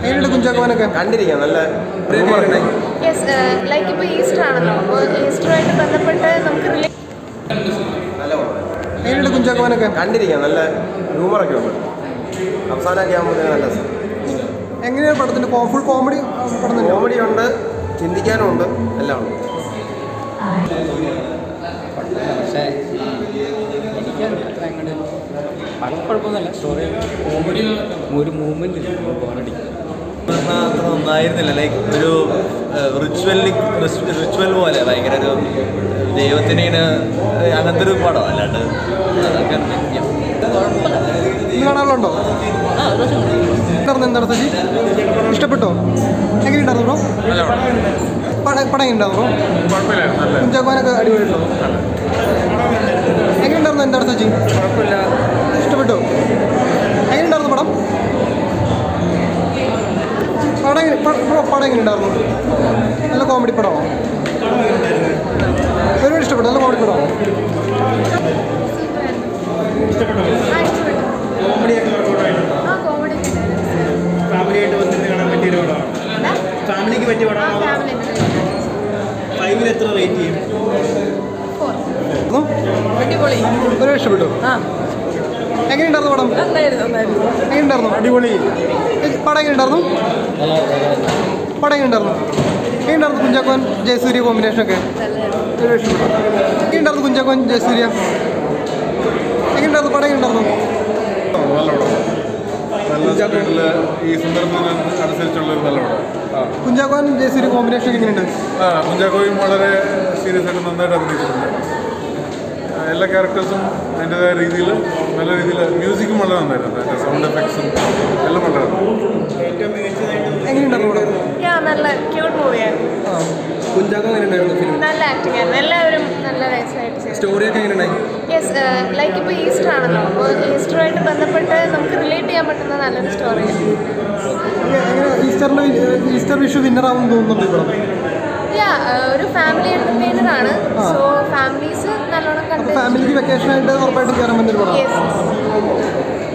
എങ്ങനെയുണ്ട് കുഞ്ചാക്കോനൊക്കെ കണ്ടിരിക്കാം നല്ല യെസ് ലൈക്ക് ഇപ്പോൾ ഈസ്റ്റർ ആണല്ലോ അപ്പോൾ ഈസ്റ്ററുമായിട്ട് ബന്ധപ്പെട്ട് നമുക്ക് റിലേ നല്ല പടം എങ്ങനെയുണ്ട് കുഞ്ചാക്കോനൊക്കെ കണ്ടിരിക്കാം നല്ല ഹ്യൂമറൊക്കെ ഉണ്ട് അവസാനമൊക്കെ ആകുമ്പോഴത്തേന് നല്ല രസം. എങ്ങനെയാണ് പടത്തിന്റെ ഫുൾ കോമഡി പടം തന്നെ കോമഡി ഉണ്ട് ചിന്തിക്കാനും ഉണ്ട് എല്ലാം ഉണ്ട് പക്ഷേ എനിക്ക് അത്ര അങ്ങോട്ട് പടം കുഴപ്പമൊന്നുമല്ല സ്റ്റോറി കോമഡി ഒരു മൂവ്മെന്റ് കോമഡി അത്ര നന്നായിരുന്നില്ല ലൈക്ക് ഒരു റിച്വലി റിച്വൽ പോലെ ഭയങ്കര ഒരു ദൈവത്തിന് ഇങ്ങനെ അങ്ങനത്തെ ഒരു പടം അല്ലാണ്ട് അതൊക്കെ ഇന്ന് കാണാറുണ്ടോ ഉണ്ടായിരുന്നു എന്താണ് സജി ഇഷ്ടപ്പെട്ടോ എങ്ങനെയുണ്ടായിരുന്നു ബ്രോ പടം പടം എങ്ങനെയുണ്ടായിരുന്നു ബ്രോ കുഞ്ചാക്കോനൊക്കെ അടിപൊളിയുണ്ടോ എങ്ങനെയുണ്ടായിരുന്നു എന്താണ് സജി കുഴപ്പമില്ല ഇഷ്ടപ്പെട്ടോ എങ്ങനെയുണ്ടായിരുന്നു പടം പടം എങ്ങനെ- പ- ബ്രോ പടം എങ്ങനെയുണ്ടായിരുന്നു നല്ല കോമഡി പടമാണോ ഒരുപാട് ഇഷ്ടപ്പെട്ടു നല്ല കോമഡി പടമാണോ ആ ഇഷ്ടപ്പെട്ടു ആ കോമഡി ഒക്കെ ഉണ്ടായിരുന്നു ഫാമിലിയായിട്ട് വന്നിട്ട് കാണാൻ പറ്റിയ ഒരു പടമാണ് ഫാമിലിക്ക് പറ്റിയ ആ പടമാണ് ഫാമിലി ഫൈവിൽ എത്ര റേറ്റ് ചെയ്യും ഫോർ ആയിരുന്നു? അടിപൊളി ഒരുപാട് ഇഷ്ടപ്പെട്ടു ആ എങ്ങനെയുണ്ടായിരുന്നു പടം നന്നായിരുന്നു നന്നായിരുന്നു എങ്ങനെയുണ്ടായിരുന്നു അടിപൊളി പടം എങ്ങനെയുണ്ടായിരുന്നു പടം എങ്ങനെയുണ്ടായിരുന്നു എങ്ങനെയുണ്ടായിരുന്നു കുഞ്ചാക്കോൻ ജയസൂര്യ കോമ്പിനേഷനൊക്കെ ഒരുപാട് ഇഷ്ടപ്പെട്ടു എങ്ങനെയുണ്ടായിരുന്നു കുഞ്ചാക്കോൻ ജയസൂര്യ എങ്ങനെയുണ്ടായിരുന്നു പടം എങ്ങനെയുണ്ടായിരുന്നു നല്ല പടം നല്ല സ്പീഡിൽ ഈ സന്ദർഭത്തിന് അനുസരിച്ചുള്ള ഒരു നല്ല പടം ആ കുഞ്ചാക്കോൻ ജയസൂര്യ കോമ്പിനേഷൻ ഒക്കെ എങ്ങനെയുണ്ട് ആ കുഞ്ചാക്കോയും വളരെ സീരിയസ് ആയിട്ട് നന്നായിട്ട് അഭിനയിച്ചിട്ടുണ്ട് ആ, എല്ലാ ക്യാരക്ടേഴ്സും അതിൻ്റെതായ രീതിയിൽ നല്ല രീതിയിൽ മ്യൂസിക്കും വളരെ നന്നായിരുന്നു അതിൻ്റെ സൗണ്ട് എഫക്ട്സും എല്ലാം വളരെ ഏറ്റവും മികച്ചതായിട്ട് എങ്ങനെയുണ്ടായിരുന്നു പടം യാ നല്ല ക്യൂട്ട് മൂവിയായിരുന്നു ആ കുഞ്ചാക്കോ എങ്ങനെയുണ്ടായിരുന്നു ഫിലിം നല്ല ആക്ടിംഗ് ആയിരുന്നു എല്ലാവരും നല്ല നൈസായിട്ട് ചെയ്തു സ്റ്റോറിയൊക്കെ എങ്ങനെയുണ്ടായി യെസ് ലൈക്ക് ഇപ്പോൾ ഈസ്റ്റർ ആണല്ലോ അപ്പോൾ ഈസ്റ്ററുമായിട്ട് ബന്ധപ്പെട്ട് നമുക്ക് റിലേറ്റ് ചെയ്യാൻ പറ്റുന്ന നല്ലൊരു സ്റ്റോറിയാണ് എങ്ങനെ ഈസ്റ്ററിൻ്റെ ഈസ്റ്റർ വിഷു വിന്നർ ആവുമെന്ന് തോന്നുന്നുണ്ട് ഈ പടം യാ ഒരു ഫാമിലി എന്റർടൈനർ ആണ് ആ. സോ ഫാമിലീസ് നല്ലോണം അപ്പോൾ കണ്ട് ഫാമിലിക്ക് വെക്കേഷൻ ആയിട്ട് ഉറപ്പായിട്ടും കയറാൻ പറ്റുന്ന ഒരു പടം യെസ്